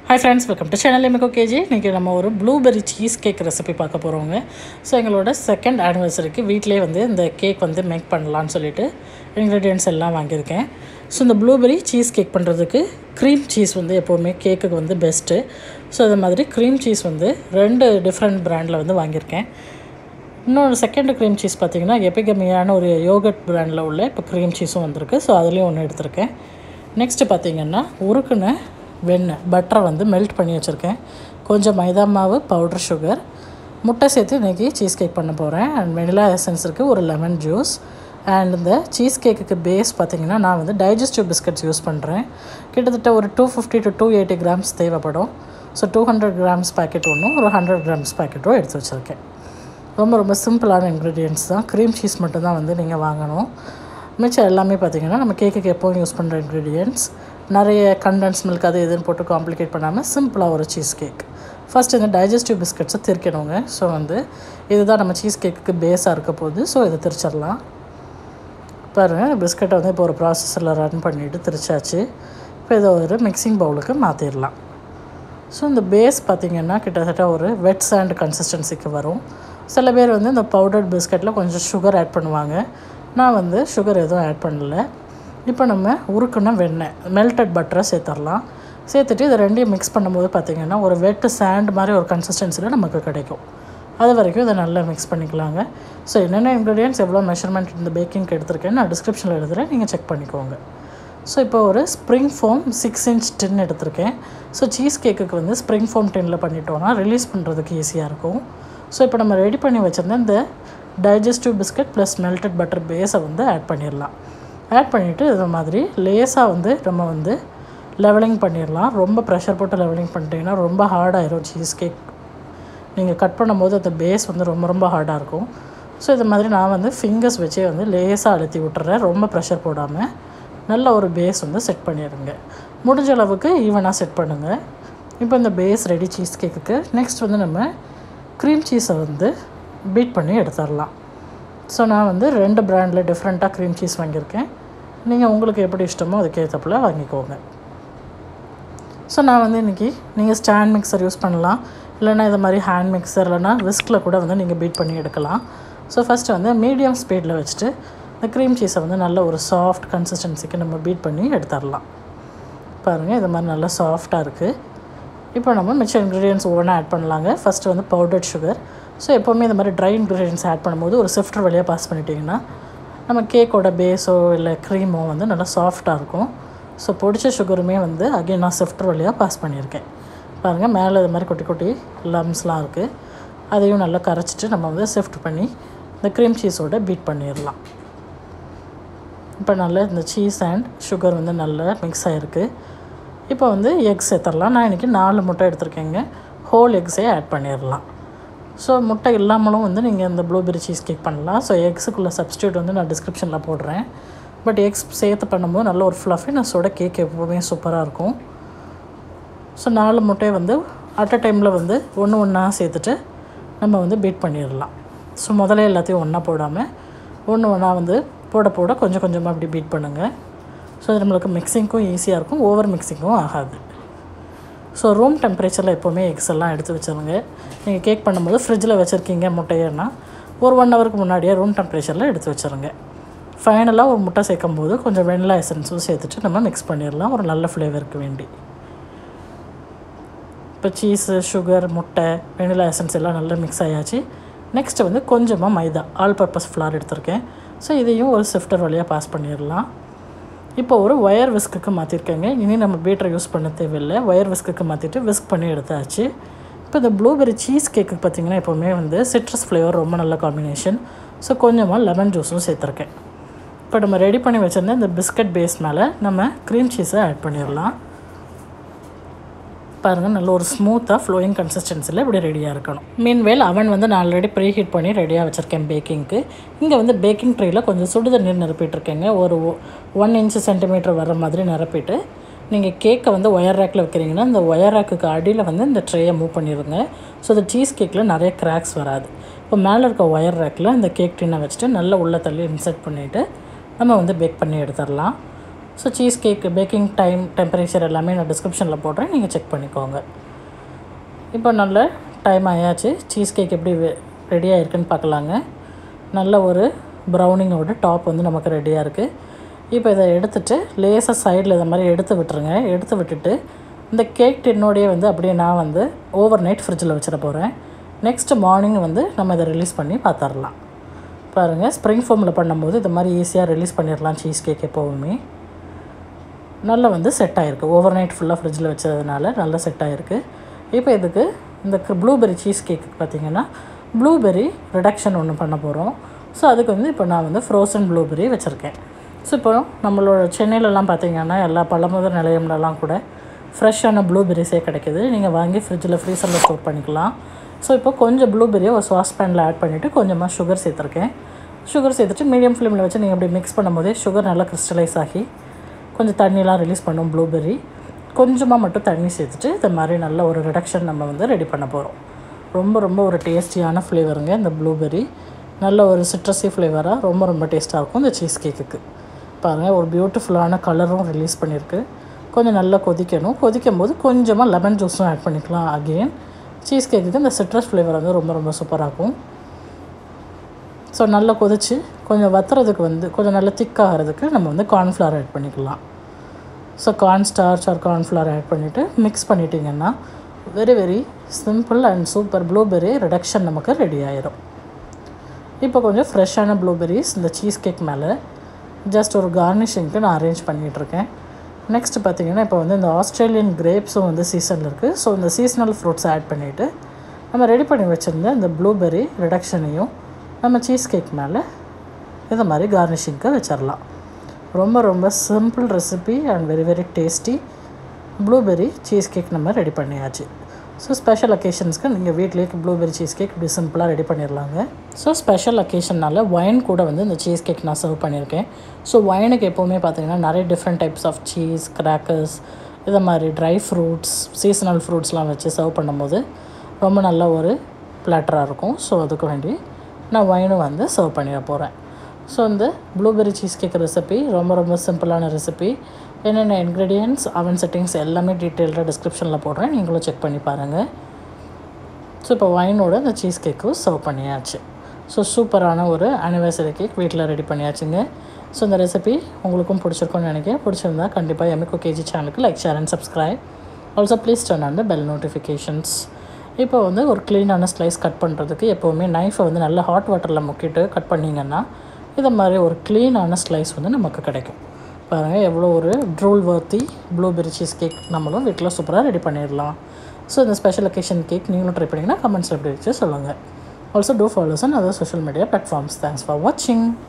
hi friends welcome to channel Amigo KG இன்றைக்கி நம்ம ஒரு ப்ளூபெர்ரி சீஸ் கேக் ரெசிபி பார்க்க போகிறோங்க ஸோ எங்களோட செகண்ட் ஆனிவர்சரிக்கு வீட்டிலே வந்து இந்த கேக் வந்து மேக் பண்ணலான்னு சொல்லிட்டு இன்க்ரீடியன்ட்ஸ் எல்லாம் வாங்கியிருக்கேன் ஸோ இந்த ப்ளூபெர்ரி சீஸ் கேக் பண்ணுறதுக்கு க்ரீம் சீஸ் வந்து எப்போவுமே கேக்குக்கு வந்து பெஸ்ட்டு ஸோ அது மாதிரி க்ரீம் சீஸ் வந்து ரெண்டு டிஃப்ரெண்ட் பிராண்டில் வந்து வாங்கியிருக்கேன் இன்னொரு செகண்ட் க்ரீம் சீஸ் பார்த்தீங்கன்னா எபிகமியான ஒரு யோகட் பிராண்டில் உள்ள இப்போ க்ரீம் சீஸும் வந்திருக்கு ஸோ அதுலேயும் ஒன்று எடுத்திருக்கேன் நெக்ஸ்ட்டு பார்த்தீங்கன்னா உருக்குன வெண்ணெய் பட்டரை வந்து மெல்ட் பண்ணி வச்சுருக்கேன் கொஞ்சம் மைதா மாவு பவுடர் சுகர் முட்டை சேர்த்து இன்றைக்கி சீஸ் கேக் பண்ண போகிறேன் அண்ட் வெனிலா எசன்ஸ் இருக்குது ஒரு லெமன் ஜூஸ் அண்ட் இந்த சீஸ் கேக்குக்கு பேஸ் பார்த்திங்கன்னா நான் வந்து டைஜஸ்டிவ் பிஸ்கட்ஸ் யூஸ் பண்ணுறேன் கிட்டத்தட்ட ஒரு two fifty to two eighty grams தேவைப்படும் so two hundred grams packet ஒன்றும் ஒரு ஹண்ட்ரட் கிராம்ஸ் பேக்கெட்டும் எடுத்து வச்சுருக்கேன் ரொம்ப ரொம்ப சிம்பிளான இன்க்ரீடியன்ட்ஸ் தான் க்ரீம் சீஸ் மட்டும் தான் வந்து நீங்கள் வாங்கணும் மிச்சம் எல்லாமே பார்த்திங்கன்னா நம்ம கேக்குக்கு எப்போவும் யூஸ் பண்ணுற இன்க்ரீடியன்ட்ஸ் நிறைய கண்டென்ஸ் மில்க் அது இதுன்னு போட்டு காம்ப்ளிகேட் பண்ணாமல் சிம்பிளாக ஒரு சீஸ் கேக் ஃபஸ்ட் இந்த டைஜஸ்டிவ் பிஸ்கட்ஸை திரிக்கணுங்க ஸோ வந்து இதுதான் நம்ம சீஸ் கேக்குக்கு பேஸாக இருக்க போகுது ஸோ இதை திரிச்சிடலாம் பாருங்கள் பிஸ்கட்டை வந்து இப்போ ஒரு ப்ராசஸரில் ரன் பண்ணிவிட்டு திரிச்சாச்சு இப்போ இதை ஒரு மிக்சிங் பவுலுக்கு மாற்றிடலாம் ஸோ இந்த பேஸ் பார்த்திங்கன்னா கிட்டத்தட்ட ஒரு வெட் சாண்ட் கன்சிஸ்டன்சிக்கு வரும் சில பேர் வந்து இந்த பவுடர்ட் பிஸ்கட்டில் கொஞ்சம் சுகர் ஆட் பண்ணுவாங்க நான் வந்து சுகர் எதுவும் ஆட் பண்ணல இப்போ நம்ம உருக்குன வெண்ணெய் மெல்டட் பட்டரை சேர்த்துடலாம் சேர்த்துட்டு இதை ரெண்டையும் மிக்ஸ் பண்ணும்போது பார்த்திங்கன்னா ஒரு வெட்டு சாண்ட் மாதிரி ஒரு கன்சிஸ்டன்சியில் நமக்கு கிடைக்கும் அது வரைக்கும் இதை நல்லா மிக்ஸ் பண்ணிக்கலாங்க ஸோ என்னென்ன இன்க்ரீடியன்ஸ் எவ்வளோ மெஷர்மெண்ட் இந்த பேக்கிங்க்கு எடுத்திருக்கேன்னு நான் டிஸ்கிரிப்ஷனில் எழுதுகிறேன் நீங்கள் செக் பண்ணிக்கோங்க ஸோ இப்போ ஒரு spring form six inch tin எடுத்திருக்கேன் ஸோ சீஸ் கேக்குக்கு வந்து ஸ்ப்ரிங் ஃபோம் டின்னில் பண்ணிட்டோன்னா ரிலீஸ் பண்ணுறதுக்கு ஈஸியாக இருக்கும் ஸோ இப்போ நம்ம ரெடி பண்ணி வச்சுருந்த இந்த digestive biscuit plus melted butter பேஸை வந்து ஆட் பண்ணிடலாம் ஆட் பண்ணிவிட்டு இது மாதிரி லேஸாக வந்து நம்ம வந்து லெவலிங் பண்ணிடலாம் ரொம்ப ப்ரெஷர் போட்டு லெவலிங் பண்ணிட்டீங்கன்னா ரொம்ப ஹார்டாயிரும் சீஸ் கேக் நீங்கள் கட் பண்ணும்போது அந்த பேஸ் வந்து ரொம்ப ரொம்ப ஹார்டாக இருக்கும் ஸோ இது மாதிரி நான் வந்து ஃபிங்கர்ஸ் வச்சே வந்து லேஸாக அழுத்தி விட்டுறேன் ரொம்ப ப்ரெஷர் போடாமல் நல்ல ஒரு பேஸ் வந்து செட் பண்ணிடுங்க முடிஞ்ச அளவுக்கு ஈவனாக செட் பண்ணுங்கள் இப்போ இந்த பேஸ் ரெடி சீஸ் கேக்குக்கு நெக்ஸ்ட் வந்து நம்ம க்ரீம் சீஸை வந்து பீட் பண்ணி எடுத்துடலாம் ஸோ நான் வந்து ரெண்டு ப்ராண்டில் டிஃப்ரெண்ட்டாக க்ரீம் சீஸ் வாங்கியிருக்கேன் நீங்கள் உங்களுக்கு எப்படி இஷ்டமோ அதுக்கேற்றப்பில் வாங்கிக்கோங்க ஸோ நான் வந்து இன்றைக்கி நீங்கள் ஸ்டாண்ட் மிக்சர் யூஸ் பண்ணலாம் இல்லைனா இது மாதிரி ஹேண்ட் மிக்சர் இல்லைனா விஸ்கில் கூட வந்து நீங்கள் பீட் பண்ணி எடுக்கலாம் ஸோ ஃபஸ்ட்டு வந்து மீடியம் ஸ்பீடில் வச்சுட்டு இந்த க்ரீம் சீஸை வந்து நல்ல ஒரு சாஃப்ட் கன்சிஸ்டன்சிக்கு நம்ம பீட் பண்ணி எடுத்துடலாம் பாருங்கள் இது மாதிரி நல்லா சாஃப்டாக இருக்குது இப்போ நம்ம மிச்ச இன்க்ரீடியன்ஸ் ஒவ்வொன்றா ஆட் பண்ணலாங்க ஃபஸ்ட்டு வந்து பவுடர்ட் சுகர் ஸோ எப்போவுமே இந்த மாதிரி ட்ரை இன்க்ரீடியன்ஸ் ஆட் பண்ணும்போது ஒரு சிஃப்டர் வழியாக பாஸ் பண்ணிட்டிங்கன்னா நம்ம கேக்கோட பேஸோ இல்லை க்ரீமோ வந்து நல்லா சாஃப்டாக இருக்கும் ஸோ பொடிச்ச சுகருமே வந்து அகைன் நான் சிஃப்டர் வழியாக பாஸ் பண்ணியிருக்கேன் பாருங்கள் மேலே இது மாதிரி குட்டி குட்டி லம்ஸ்லாம் இருக்குது அதையும் நல்லா கரைச்சிட்டு நம்ம வந்து சிஃப்ட் பண்ணி இந்த க்ரீம் சீஸோட பீட் பண்ணிடலாம் இப்போ நல்லா இந்த சீஸ் அண்ட் சுகர் வந்து நல்லா மிக்ஸ் ஆகிருக்கு இப்போ வந்து எக்ஸ் சேர்த்துடலாம் நான் இன்றைக்கி நாலு முட்டை எடுத்திருக்கேங்க ஹோல் எக்ஸே ஆட் பண்ணிடலாம் ஸோ முட்டை இல்லாமலும் வந்து நீங்கள் இந்த ப்ளூபெரி சீஸ் கேக் பண்ணலாம் ஸோ எக்ஸுக்குள்ள சப்ஸ்டியூட் வந்து நான் டிஸ்கிரிப்ஷனில் போடுறேன் பட் எக்ஸ் சேர்த்து பண்ணும்போது நல்ல ஒரு ஃப்ளஃபினஸோட கேக் எப்போவுமே சூப்பராக இருக்கும் ஸோ நாலு முட்டையை வந்து அட் அ டைமில் வந்து ஒன்று ஒன்றா சேர்த்துட்டு நம்ம வந்து பீட் பண்ணிடலாம் ஸோ முதல்ல எல்லாத்தையும் ஒன்றா போடாமல் ஒன்று ஒன்றா வந்து போட போட கொஞ்சம் கொஞ்சமாக அப்படி பீட் பண்ணுங்கள் ஸோ அது நம்மளுக்கு மிக்சிங்க்கும் ஈஸியாக இருக்கும் ஓவர் மிக்சிங்கும் ஆகாது ஸோ ரூம் டெம்பரேச்சரில் எப்போவுமே எக்ஸ் எல்லாம் எடுத்து வச்சுருங்க நீங்கள் கேக் பண்ணும்போது ஃப்ரிட்ஜில் வச்சுருக்கீங்க முட்டையன்னா ஒரு ஒன் ஹவருக்கு முன்னாடியே ரூம் டெம்பரேச்சரில் எடுத்து வச்சுருங்க ஃபைனலாக ஒரு முட்டை சேர்க்கும் போது கொஞ்சம் வெண்ணிலா எசன்ஸும் சேர்த்துட்டு நம்ம மிக்ஸ் பண்ணிடலாம் ஒரு நல்ல ஃப்ளேவருக்கு வேண்டி இப்போ சீஸு சுகர் முட்டை வெனிலா எசன்ஸ் எல்லாம் நல்லா மிக்ஸ் ஆயாச்சு நெக்ஸ்ட்டு வந்து கொஞ்சமாக மைதா ஆல் பர்பஸ் ஃப்ளார் எடுத்திருக்கேன் ஸோ இதையும் ஒரு சிஃப்டர் வழியாக பாஸ் பண்ணிடலாம் இப்போ ஒரு ஒயர் விஸ்க்குக்கு மாற்றிருக்கேங்க இனி நம்ம பீட்டரை யூஸ் பண்ண தேவையில்லை ஒயர் விஸ்க்குக்கு மாற்றிட்டு விஸ்க் பண்ணி எடுத்தாச்சு இப்போ இந்த ப்ளூபெரி சீஸ் கேக்கு பார்த்திங்கன்னா எப்போவுமே வந்து சிட்ரஸ் ஃப்ளேவர் ரொம்ப நல்ல காம்பினேஷன் ஸோ கொஞ்சமாக லெமன் ஜூஸும் சேர்த்துருக்கேன் இப்போ நம்ம ரெடி பண்ணி வச்சுருந்த இந்த பிஸ்கட் பேஸ் மேலே நம்ம க்ரீம் சீஸை ஆட் பண்ணிடலாம் பாருங்கள் நல்ல ஒரு ஸ்மூத்தாக ஃப்ளோயிங் கன்சிஸ்டன்சியில் இப்படி ரெடியாக இருக்கணும் மீன்வேல் அவன் வந்து நான் ஆல்ரெடி ப்ரீ ஹீட் பண்ணி ரெடியாக வச்சுருக்கேன் பேக்கிங்க்கு இங்கே வந்து பேக்கிங் ட்ரேயில் கொஞ்சம் சுடு தண்ணீர் நிரப்பிட்டுருக்கேங்க ஒரு ஒன் இன்ச் சென்டிமீட்டர் வர மாதிரி நிரப்பிட்டு நீங்கள் கேக்கை வந்து ஒயர் ரேக்கில் வைக்கிறீங்கன்னா இந்த ஒயர் ரேக்குக்கு அடியில் வந்து இந்த ட்ரேயை மூவ் பண்ணிடுங்க ஸோ இந்த சீஸ் கேக்கில் நிறைய கிராக்ஸ் வராது இப்போ மேலே இருக்க ஒயர் ரேக்கில் இந்த கேக் டின்னை வச்சுட்டு நல்லா உள்ளே தள்ளி இன்சர்ட் பண்ணிவிட்டு நம்ம வந்து பேக் பண்ணி எடுத்துடலாம் so cheesecake baking time temperature எல்லாமே நான் டிஸ்கிரிப்ஷனில் போடுறேன் நீங்கள் செக் பண்ணிக்கோங்க இப்போ நல்ல டைம் ஆயாச்சு சீஸ் கேக் எப்படி ரெடியாக இருக்குன்னு பார்க்கலாங்க நல்ல ஒரு ப்ரௌனிங்கோட டாப் வந்து நமக்கு ரெடியாக இருக்குது இப்போ இதை எடுத்துட்டு லேசாக சைடில் இதை மாதிரி எடுத்து விட்டுருங்க எடுத்து விட்டுட்டு இந்த கேக் டின்னோடையே வந்து அப்படியே நான் வந்து ஓவர் நைட் ஃப்ரிட்ஜில் வச்சிட போகிறேன் நெக்ஸ்ட் மார்னிங் வந்து நம்ம இதை ரிலீஸ் பண்ணி பார்த்துடலாம் பாருங்கள் ஸ்ப்ரிங் ஃபோமில் பண்ணும்போது இது மாதிரி ஈஸியாக ரிலீஸ் பண்ணிடலாம் சீஸ் கேக் எப்போவுமே நல்லா வந்து செட் ஆகிருக்கு ஓவர் நைட் ஃபுல்லாக ஃப்ரிட்ஜில் வச்சதுனால நல்லா செட் ஆகிருக்கு இப்போ இதுக்கு இந்த ப்ளூபெரி சீஸ் கேக்கு பார்த்திங்கன்னா ப்ளூபெரி ரிடக்ஷன் ஒன்று பண்ண போகிறோம் ஸோ அதுக்கு வந்து இப்போ நான் வந்து ஃப்ரோசன் ப்ளூபெரி வச்சுருக்கேன் ஸோ இப்போ நம்மளோட சென்னையிலலாம் பார்த்திங்கன்னா எல்லா பழமுதல் நிலையம்லலாம் கூட ஃப்ரெஷ்ஷான ப்ளூபெரிஸே கிடைக்கிது நீங்கள் வாங்கி ஃப்ரிட்ஜில் ஃப்ரீசரில் ஸ்டோர் பண்ணிக்கலாம் ஸோ இப்போ கொஞ்சம் ப்ளூபெரியை ஒரு சாஸ் பேனில் ஆட் பண்ணிவிட்டு கொஞ்சமாக சுகர் சேர்த்துருக்கேன் சுகர் சேர்த்துட்டு மீடியம் ஃப்ளேமில் வச்சு நீங்கள் அப்படி மிக்ஸ் பண்ணும்போதே சுகர் நல்லா கிறிஸ்டலைஸ் ஆகி கொஞ்சம் தண்ணிலாம் ரிலீஸ் பண்ணும் ப்ளூபெர்ரி கொஞ்சமாக மட்டும் தண்ணி சேர்த்துட்டு இந்த மாதிரி நல்ல ஒரு ரிடக்ஷன் நம்ம வந்து ரெடி பண்ண போகிறோம் ரொம்ப ரொம்ப ஒரு டேஸ்டியான ஃப்ளேவருங்க இந்த ப்ளூபெர்ரி நல்ல ஒரு சிட்ரஸி ஃப்ளேவராக ரொம்ப ரொம்ப டேஸ்ட்டாக இருக்கும் இந்த சீஸ் கேக்குக்கு பாருங்கள் ஒரு பியூட்டிஃபுல்லான கலரும் ரிலீஸ் பண்ணியிருக்கு கொஞ்சம் நல்லா கொதிக்கணும் கொதிக்கும் போது கொஞ்சமாக லெமன் ஜூஸும் ஆட் பண்ணிக்கலாம் அகெயின் சீஸ் கேக்குக்கு இந்த சிட்ரஸ் ஃப்ளேவர் வந்து ரொம்ப ரொம்ப சூப்பராக இருக்கும் ஸோ நல்லா கொதிச்சு கொஞ்சம் வத்துறதுக்கு வந்து கொஞ்சம் நல்லா திக்காகிறதுக்கு நம்ம வந்து கார்ன்ஃப்ளவர் ஆட் பண்ணிக்கலாம் so corn starch or cornflour add பண்ணிவிட்டு மிக்ஸ் பண்ணிட்டீங்கன்னா very very simple and super blueberry reduction நமக்கு ரெடி ஆயிரும் இப்போ கொஞ்சம் ஃப்ரெஷ்ஷான ப்ளூபெர்ரிஸ் இந்த சீஸ் கேக் மேலே ஜஸ்ட் ஒரு கார்னிஷிங்க்கு நான் அரேஞ்ச் பண்ணிகிட்ருக்கேன் நெக்ஸ்ட் பார்த்திங்கன்னா இப்போ வந்து இந்த ஆஸ்திரேலியன் கிரேப்ஸும் வந்து சீசனில் இருக்குது ஸோ இந்த சீசனல் ஃப்ரூட்ஸ் ஆட் பண்ணிவிட்டு நம்ம ரெடி பண்ணி வச்சுருந்த இந்த ப்ளூபெர்ரி ரிடக்ஷனையும் நம்ம சீஸ் கேக் மேலே இதை மாதிரி கார்னிஷிங்க்கு வச்சிடலாம் ரொம்ப ரொம்ப simple recipe and very very tasty blueberry cheesecake நம்ம ரெடி பண்ணியாச்சு ஸோ ஸ்பெஷல் அக்கேஷன்ஸ்க்கு நீங்கள் வீட்லேயே ப்ளூபெர்ரி சீஸ் கேக் இப்படி சிம்பிளாக ரெடி பண்ணிடலாங்க ஸோ ஸ்பெஷல் அக்கேஷனால் ஒயின் கூட வந்து இந்த சீஸ் கேக் நான் சர்வ் பண்ணியிருக்கேன் ஸோ ஒயினுக்கு எப்போவுமே பார்த்தீங்கன்னா நிறைய different types of cheese crackers இதை மாதிரி ட்ரை ஃப்ரூட்ஸ் சீசனல் ஃப்ரூட்ஸ்லாம் வச்சு சர்வ் பண்ணும்போது ரொம்ப நல்ல ஒரு பிளாட்டராக இருக்கும் ஸோ அதுக்கு வேண்டி நான் ஒயினும் வந்து சர்வ் பண்ணிட போகிறேன் ஸோ இந்த ப்ளூபெர்ரி சீஸ் கேக் ரெசிபி ரொம்ப ரொம்ப சிம்பிளான ரெசிபி என்னென்ன இன்க்ரீடியன்ட்ஸ் அவன் செட்டிங்ஸ் எல்லாமே டீட்டெயில்டாக டிஸ்கிரிப்ஷனில் போடுறேன் நீங்களும் செக் பண்ணி பாருங்கள் ஸோ இப்போ ஒயினோட இந்த சீஸ் கேக்கும் சர்வ் பண்ணியாச்சு ஸோ சூப்பரான ஒரு அனிவர்சரி கேக் வீட்டில் ரெடி பண்ணியாச்சுங்க ஸோ இந்த ரெசிபி உங்களுக்கும் பிடிச்சிருக்கும்னு நினைக்கிறேன் பிடிச்சிருந்தா கண்டிப்பாக எமிகோ கேஜி சேனலுக்கு like share and subscribe also please turn on the bell notifications இப்போ வந்து ஒரு க்ளீனான ஸ்லைஸ் கட் பண்ணுறதுக்கு எப்போவுமே நைஃபை வந்து நல்லா ஹாட் வாட்டரில் முக்கிட்டு கட் பண்ணிங்கன்னா இதை மாதிரி ஒரு க்ளீனான ஸ்லைஸ் வந்து நமக்கு கிடைக்கும் பாருங்கள் எவ்வளோ ஒரு drool worthy blueberry cheesecake நம்மளும் வீட்டில் சூப்பராக ரெடி பண்ணிடலாம் ஸோ இந்த ஸ்பெஷல் அக்கேஷன் கேக் நீங்களும் ட்ரை பண்ணிங்கன்னா கமெண்ட்ஸில் எப்படி வச்சு சொல்லுங்கள் also do follows and other social media platforms thanks for வாட்சிங்